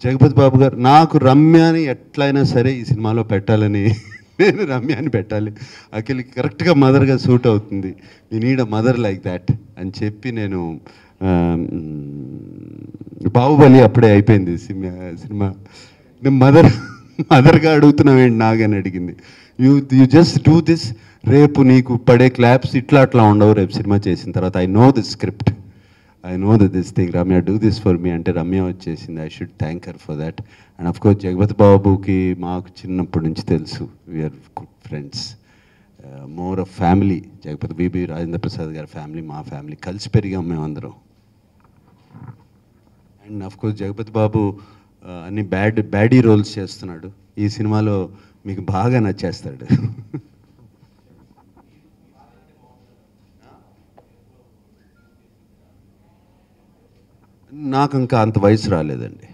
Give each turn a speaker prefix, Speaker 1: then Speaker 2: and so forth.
Speaker 1: జగపతి బాబు గారు నాకు రమ్యాని ఎట్లయినా సరే ఈ సినిమాలో పెట్టాలని నేను రమ్యాని పెట్టాలి అఖిల్కి కరెక్ట్గా మదర్గా సూట్ అవుతుంది మీ need a mother like that అని చెప్పి నేను ఆ, మ్, బాహుబలి అప్పుడే అయిపోయింది సినిమా సినిమా నేను మదర్ మదర్గా అడుగుతున్నావేంటి నాగని అడిగింది you you just do this రేపు నీకు పడే క్లాప్స్ ఇట్లా అట్లా ఉండవు రేపు సినిమా చేసిన తర్వాత I know this script I know that this thing Ramya do this for me అంటే రమ్య వచ్చేసింది I should thank her for that and of course Jagapathi బాబుకి మాకు చిన్నప్పటి నుంచి తెలుసు we're good friends more of family Jagapathi బీబీ రాజేంద్ర ప్రసాద్ గారి ఫ్యామిలీ మా ఫ్యామిలీ కలిసి పెరిగాం మేమందరం and of course Jagapathi Babu ఆ, అన్ని బ్యాడ్ బ్యాడీ రోల్స్ చేస్తున్నాడు ఈ సినిమాలో మీకు బాగా నచ్చేస్తాడు నాకు ఇంకా అంత వయసు రాలేదండి